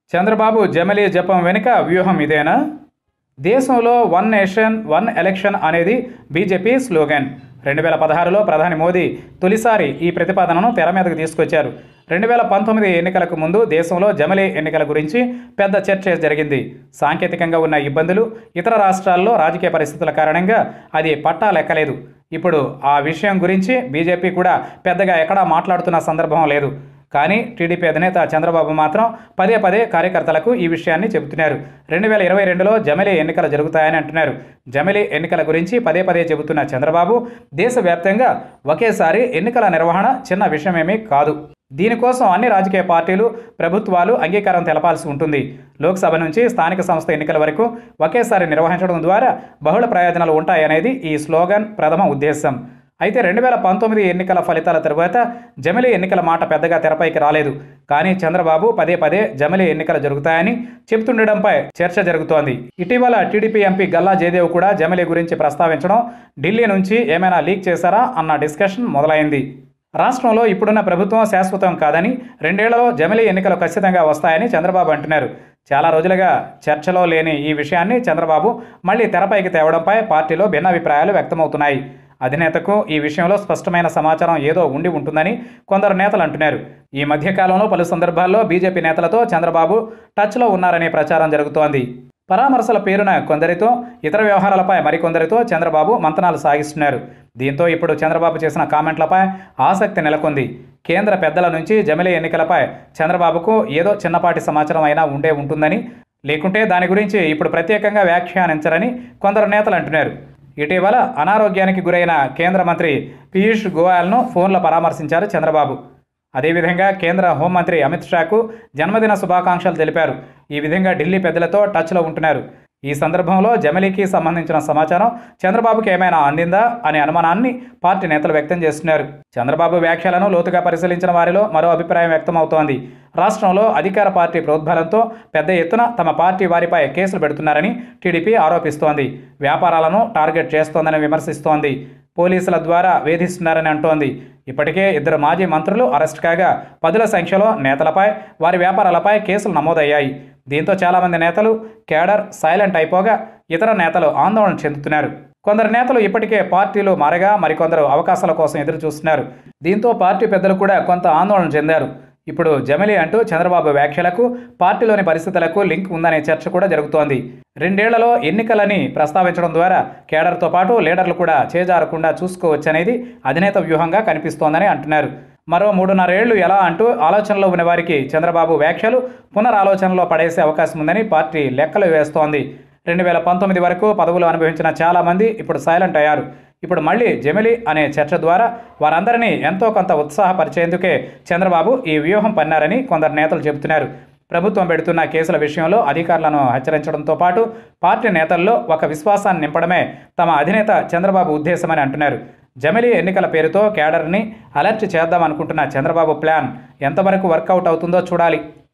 చంద్రబాబు జమిలీ జపం వెనుక వ్యూహం ఇదేనా దేశంలో వన్ నేషన్ వన్ ఎలక్షన్ అనేది బీజేపీ స్లోగన్ రెండు వేల పదహారులో ప్రధాని మోదీ తొలిసారి ఈ ప్రతిపాదనను తెర మీదకు తీసుకొచ్చారు రెండు వేల పంతొమ్మిది ఎన్నికలకు ముందు దేశంలో జమిలీ ఎన్నికల గురించి పెద్ద చర్చ జరిగింది సాంకేతికంగా ఉన్న ఇబ్బందులు ఇతర రాష్ట్రాల్లో రాజకీయ పరిస్థితుల కారణంగా అది పట్టా లెక్కలేదు ఇప్పుడు ఆ విషయం గురించి బీజేపీ కూడా పెద్దగా ఎక్కడా మాట్లాడుతున్న సందర్భం లేదు కానీ టీడీపీ అధినేత చంద్రబాబు మాత్రం పదే పదే కార్యకర్తలకు ఈ విషయాన్ని చెబుతున్నారు రెండు వేల ఇరవై రెండులో జమిలీ ఎన్నికలు జరుగుతాయని అంటున్నారు జమిలీ ఎన్నికల గురించి పదే పదే చెబుతున్న చంద్రబాబు దేశవ్యాప్తంగా ఒకేసారి ఎన్నికల నిర్వహణ చిన్న విషయమేమీ కాదు దీనికోసం అన్ని రాజకీయ పార్టీలు ప్రభుత్వాలు అంగీకారం తెలపాల్సి ఉంటుంది లోక్సభ నుంచి స్థానిక సంస్థ ఎన్నికల వరకు ఒకేసారి నిర్వహించడం ద్వారా బహుళ ప్రయోజనాలు ఉంటాయనేది ఈ స్లోగన్ ప్రథమ ఉద్దేశం అయితే రెండు వేల పంతొమ్మిది ఎన్నికల ఫలితాల తరువాత జమిలీ ఎన్నికల మాట పెద్దగా తెరపైకి రాలేదు కానీ చంద్రబాబు పదే పదే జమిలీ ఎన్నికలు జరుగుతాయని చెబుతుండడంపై చర్చ జరుగుతోంది ఇటీవల టీడీపీ ఎంపీ గల్లా జయదేవ్ కూడా జమిలీ గురించి ప్రస్తావించడం ఢిల్లీ నుంచి ఏమైనా లీక్ చేశారా అన్న డిస్కషన్ మొదలైంది రాష్ట్రంలో ఇప్పుడున్న ప్రభుత్వం శాశ్వతం కాదని రెండేళ్లలో జమిలీ ఎన్నికలు ఖచ్చితంగా వస్తాయని చంద్రబాబు అంటున్నారు చాలా రోజులుగా చర్చలో లేని ఈ విషయాన్ని చంద్రబాబు మళ్ళీ తెరపైకి తేవడంపై పార్టీలో భిన్నాభిప్రాయాలు వ్యక్తమవుతున్నాయి అధినేతకు ఈ విషయంలో స్పష్టమైన సమాచారం ఏదో ఉండి ఉంటుందని కొందరు నేతలు అంటున్నారు ఈ మధ్యకాలంలో పలు సందర్భాల్లో బీజేపీ నేతలతో చంద్రబాబు టచ్లో ఉన్నారనే ప్రచారం జరుగుతోంది పరామర్శల పేరున కొందరితో ఇతర వ్యవహారాలపై మరికొందరితో చంద్రబాబు మంతనాలు సాగిస్తున్నారు దీంతో ఇప్పుడు చంద్రబాబు చేసిన కామెంట్లపై ఆసక్తి నెలకొంది కేంద్ర పెద్దల నుంచి జమిలీ ఎన్నికలపై చంద్రబాబుకు ఏదో చిన్నపాటి సమాచారం అయినా ఉండే ఉంటుందని లేకుంటే దాని గురించి ఇప్పుడు ప్రత్యేకంగా వ్యాఖ్యానించరని కొందరు నేతలు అంటున్నారు ఇటీవల అనారోగ్యానికి గురైన కేంద్ర మంత్రి పీయూష్ గోయల్ను ఫోన్లో పరామర్శించారు చంద్రబాబు అదేవిధంగా కేంద్ర హోంమంత్రి అమిత్ షాకు జన్మదిన శుభాకాంక్షలు తెలిపారు ఈ విధంగా ఢిల్లీ పెద్దలతో టచ్లో ఉంటున్నారు ఈ సందర్భంలో జమిలీకి సంబంధించిన సమాచారం చంద్రబాబుకి ఏమైనా అందిందా అనే అనుమానాన్ని పార్టీ నేతలు వ్యక్తం చేస్తున్నారు చంద్రబాబు వ్యాఖ్యలను లోతుగా పరిశీలించిన వారిలో మరో అభిప్రాయం వ్యక్తమవుతోంది రాష్ట్రంలో అధికార పార్టీ ప్రోద్బలంతో పెద్ద ఎత్తున తమ పార్టీ వారిపై కేసులు పెడుతున్నారని టీడీపీ ఆరోపిస్తోంది వ్యాపారాలను టార్గెట్ చేస్తోందని విమర్శిస్తోంది పోలీసుల ద్వారా వేధిస్తున్నారని అంటోంది ఇప్పటికే ఇద్దరు మాజీ మంత్రులు అరెస్ట్ కాగా పదుల సంఖ్యలో నేతలపై వారి వ్యాపారాలపై కేసులు నమోదయ్యాయి దీంతో చాలామంది నేతలు కేడర్ సైలెంట్ అయిపోగా ఇతర నేతలు ఆందోళన చెందుతున్నారు కొందరు నేతలు ఇప్పటికే పార్టీలు మారగా మరికొందరు అవకాశాల కోసం ఎదురు చూస్తున్నారు దీంతో పార్టీ పెద్దలు కూడా కొంత ఆందోళన చెందారు ఇప్పుడు జమిలీ అంటూ చంద్రబాబు వ్యాఖ్యలకు పార్టీలోని పరిస్థితులకు లింక్ ఉందనే చర్చ కూడా జరుగుతోంది రెండేళ్లలో ఎన్నికలని ప్రస్తావించడం ద్వారా కేడర్తో పాటు లీడర్లు కూడా చేజారకుండా చూసుకోవచ్చనేది అధినేత వ్యూహంగా కనిపిస్తోందని అంటున్నారు మరో మూడున్నరేళ్లు ఎలా అంటూ ఆలోచనలో ఉన్న వారికి చంద్రబాబు వ్యాఖ్యలు పునరాలోచనలో పడేసే అవకాశం ఉందని పార్టీ లెక్కలు వేస్తోంది రెండు వేల పంతొమ్మిది వరకు పదవులు అనుభవించిన చాలామంది ఇప్పుడు సైలెంట్ అయ్యారు ఇప్పుడు మళ్ళీ జమిలి అనే చర్చ ద్వారా వారందరినీ ఎంతో కొంత ఉత్సాహపరిచేందుకే చంద్రబాబు ఈ వ్యూహం పన్నారని కొందరు నేతలు చెబుతున్నారు ప్రభుత్వం పెడుతున్న కేసుల విషయంలో అధికారులను హెచ్చరించడంతో పాటు పార్టీ నేతల్లో ఒక విశ్వాసాన్ని నింపడమే తమ అధినేత చంద్రబాబు ఉద్దేశమని అంటున్నారు జమిలీ ఎన్నికల పేరుతో కేడర్ని అలర్ట్ చేద్దామనుకుంటున్న చంద్రబాబు ప్లాన్ ఎంతవరకు వర్కౌట్ అవుతుందో చూడాలి